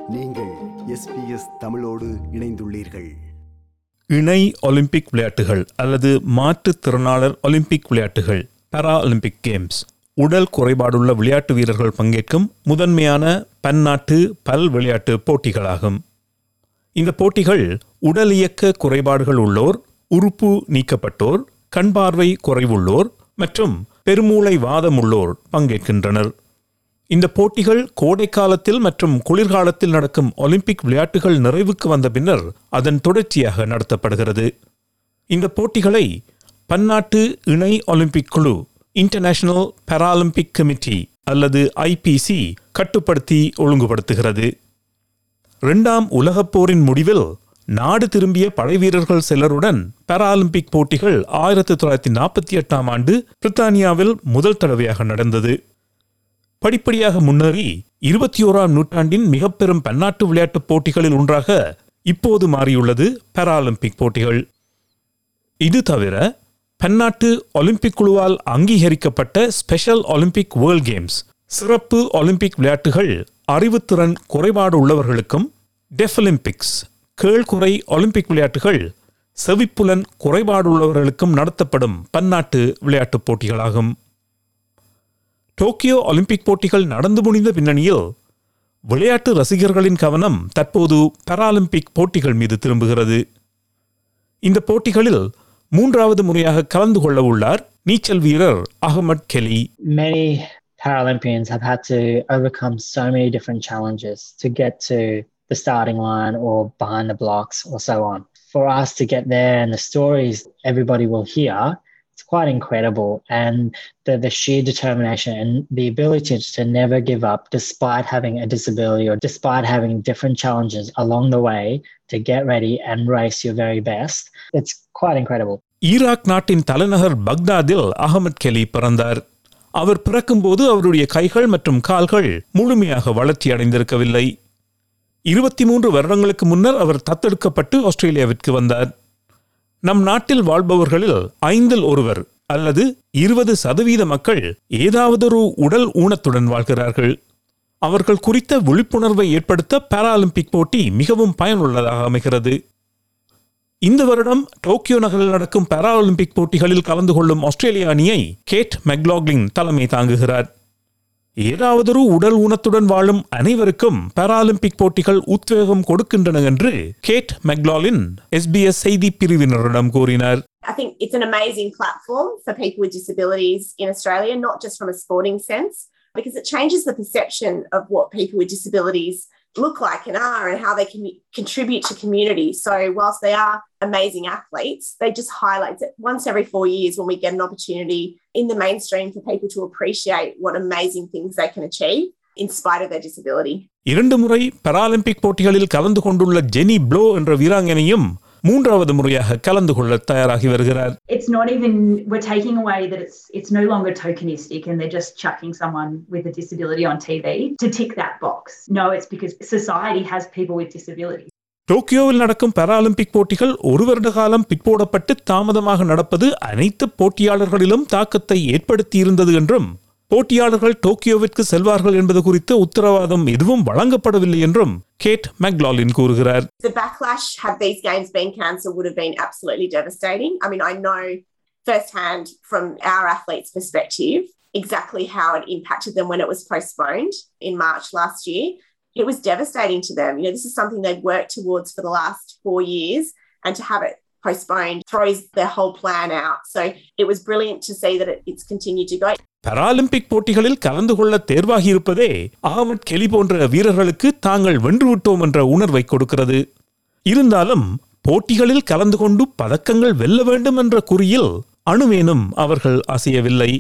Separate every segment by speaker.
Speaker 1: நீங்கள் எஸ்பிஎஸ் தமிழோடு இணைந்துள்ளீர்கள்
Speaker 2: இணை ஒலிம்பிக் விளையாட்டுகள் அல்லது மாற்றுத்திறனாளர் ஒலிம்பிக் விளையாட்டுகள் பாரா ஒலிம்பிக் கேம்ஸ் உடல் குறைபாடுள்ள விளையாட்டு வீரர்கள் பங்கேற்கும் முதன்மையான பன்னாட்டு பல் விளையாட்டு போட்டிகளாகும் இந்த போட்டிகள் உடல் இயக்க குறைபாடுகள் உள்ளோர் உறுப்பு நீக்கப்பட்டோர் கண் பார்வை குறைவுள்ளோர் மற்றும் பெருமூளை வாதம் உள்ளோர் பங்கேற்கின்றனர் இந்த போட்டிகள் கோடை காலத்தில் மற்றும் குளிர்காலத்தில் நடக்கும் ஒலிம்பிக் விளையாட்டுகள் நிறைவுக்கு வந்த பின்னர் அதன் தொடர்ச்சியாக நடத்தப்படுகிறது இந்த போட்டிகளை பன்னாட்டு இணை ஒலிம்பிக் குழு இன்டர்நேஷனல் பாராலிம்பிக் கமிட்டி அல்லது ஐபிசி கட்டுப்படுத்தி ஒழுங்குபடுத்துகிறது இரண்டாம் உலகப் போரின் முடிவில் நாடு திரும்பிய படைவீரர்கள் சிலருடன் பாராலிம்பிக் போட்டிகள் ஆயிரத்தி தொள்ளாயிரத்தி நாற்பத்தி எட்டாம் ஆண்டு பிரித்தானியாவில் முதல் தடவையாக நடந்தது படிப்படியாக முன்னேறி இருபத்தி ஓராம் நூற்றாண்டின் மிக பெரும் பன்னாட்டு விளையாட்டுப் போட்டிகளில் ஒன்றாக இப்போது மாறியுள்ளது பாராலிம்பிக் போட்டிகள் இது தவிர பன்னாட்டு ஒலிம்பிக் குழுவால் அங்கீகரிக்கப்பட்ட ஸ்பெஷல் ஒலிம்பிக் வேர்ல்ட் கேம்ஸ் சிறப்பு ஒலிம்பிக் விளையாட்டுகள் அறிவுத்திறன் குறைபாடு உள்ளவர்களுக்கும் டெஃபலிம்பிக்ஸ் கேழ்குறை ஒலிம்பிக் விளையாட்டுகள் செவிப்புலன் குறைபாடு உள்ளவர்களுக்கும் நடத்தப்படும் பன்னாட்டு விளையாட்டுப் போட்டிகளாகும் டோக்கியோ ஒலிம்பிக் போட்டிகள் நடந்து முடிந்த பின்னணியில் விளையாட்டு ரசிகர்களின் கவனம் தற்போது பாராலிம்பிக் போட்டிகள் மீது திரும்புகிறது இந்த போட்டிகளில் மூன்றாவது முறையாக கலந்து கொள்ள உள்ளார் நீச்சல் வீரர் Ahmed Kelly
Speaker 3: many Paralympians have had to overcome so many different challenges to get to the starting line or behind the blocks or so on. For us to get there and the stories everybody will hear, it's quite incredible. And the, the sheer determination and the ability to never give up despite having a disability or despite having different challenges along the way to get ready and race your very best. It's quite incredible.
Speaker 2: Iraq நாட்டின் தலைநகர் பக்தாதில் Ahmad Kelly பிறந்தார் அவர் பிறக்கும்போது அவருடைய கைகள் மற்றும் கால்கள் முழுமையாக வளர்ச்சி அடைந்திருக்கவில்லை இருபத்தி மூன்று வருடங்களுக்கு முன்னர் அவர் தத்தெடுக்கப்பட்டு ஆஸ்திரேலியாவிற்கு வந்தார் நம் நாட்டில் வாழ்பவர்களில் ஐந்தில் ஒருவர் அல்லது இருபது சதவீத மக்கள் ஏதாவதொரு உடல் ஊனத்துடன் வாழ்கிறார்கள் அவர்கள் குறித்த விழிப்புணர்வை ஏற்படுத்த பாராலிம்பிக் போட்டி மிகவும் பயனுள்ளதாக அமைகிறது இந்த வருடம் டோக்கியோ நகரில் நடக்கும் பாராலிம்பிக் போட்டிகளில் கலந்து கொள்ளும் ஆஸ்திரேலிய அணியை கேட் மெக்லாக்லின் தலைமை தாங்குகிறார் ஏதாவதொரு உடல் ஊனத்துடன் வாழும் அனைவருக்கும் பாராலிம்பிக் போட்டிகள் உத்வேகம் கொடுக்கின்றன என்று கேட் மெக்லாலின் எஸ்பிஎஸ் செய்தி பிரிவினரிடம் கூறினார்
Speaker 4: I think it's an amazing platform for people with disabilities in Australia, not just from a sporting sense, because it changes the perception of what people with disabilities look like and are and how they can contribute to community. So, whilst they are amazing athletes, they just highlight it once every four years when we get an opportunity in the mainstream for people to appreciate what amazing things they can achieve in spite of their disability.
Speaker 2: இரண்டு முறை Paralympic போட்டிகளில் கலந்து கொண்டுள்ள Jenny flow என்ற வீராங்கனையும் மூன்றாவது முறையாக கலந்து கொள்ள தயாராகி வருகிறார்
Speaker 5: it's not even we're taking away that it's it's no longer tokenistic and they're just chucking someone with a disability on TV to tick that box. No, it's because society has people with disabilities.
Speaker 2: டோக்கியோவில் நடக்கும் Paralympic போட்டிகள் ஒரு வருட காலம் பிற்போடப்பட்டு தாமதமாக நடப்பது அனைத்து போட்டியாளர்களிலும் தாக்கத்தை ஏற்படுத்தியிருந்தது என்றும் போட்டியாளர்கள் டோக்கியோவிற்கு செல்வார்கள் என்பது குறித்த உத்தரவாதம் எதுவும் வழங்கப்படவில்லை என்றும் கேட் மெக்லாலின் கூறுகிறார்
Speaker 4: The backlash had these games been cancelled would have been absolutely devastating. I mean, I know firsthand from our athletes' perspective exactly how it impacted them when it was postponed in March last year. It was devastating to them. You know, this is something they'd worked towards for the last four years, and to have it postponed throws their whole plan out. So it was brilliant to see that it, it's continued to go.
Speaker 2: Paralympic போட்டிகளில் கலந்து கொள்ள தேர்வாகியிருப்பதே Ahmad Kelly போன்ற வீரர்களுக்கு தாங்கள் வென்றுவிட்டோம் என்ற உணர்வை கொடுக்கிறது இருந்தாலும் போட்டிகளில் கலந்து கொண்டு பதக்கங்கள் வெல்ல வேண்டும் என்ற குறியில் அணுவேனும் அவர்கள் அசையவில்லை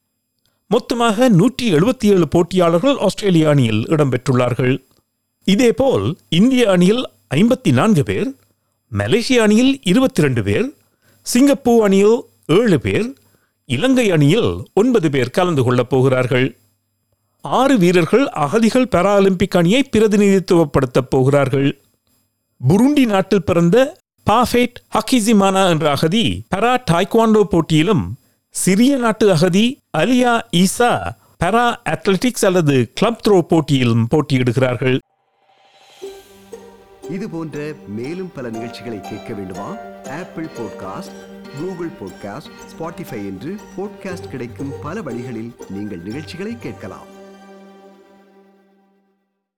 Speaker 2: மொத்தமாக நூற்றி எழுபத்தி ஏழு போட்டியாளர்கள் ஆஸ்திரேலிய அணியில் இடம்பெற்றுள்ளார்கள் இதேபோல் இந்திய அணியில் ஐம்பத்தி நான்கு பேர் மலேசிய அணியில் இருபத்தி ரெண்டு பேர் சிங்கப்பூர் அணியில் ஏழு பேர் இலங்கை அணியில் ஒன்பது பேர் கலந்து கொள்ளப் போகிறார்கள் ஆறு வீரர்கள் அகதிகள் பாராலிம்பிக் அணியை பிரதிநிதித்துவப்படுத்தப் போகிறார்கள் புருண்டி நாட்டில் பிறந்த பாஃபேட் ஹக்கிசிமானா என்ற அகதி பரா டாய்க்வாண்டோ போட்டியிலும் சிறிய நாட்டு அகதி அலியா ஈசா பரா அத்லெட்டிக்ஸ் அல்லது கிளப் த்ரோ போட்டியிலும் போட்டியிடுகிறார்கள்
Speaker 1: இது போன்ற மேலும் பல நிகழ்ச்சிகளை கேட்க வேண்டுமா Apple podcast Google podcast Spotify என்று பாட்காஸ்ட் கிடைக்கும் பல வழிகளில் நீங்கள் நிகழ்ச்சிகளை கேட்கலாம்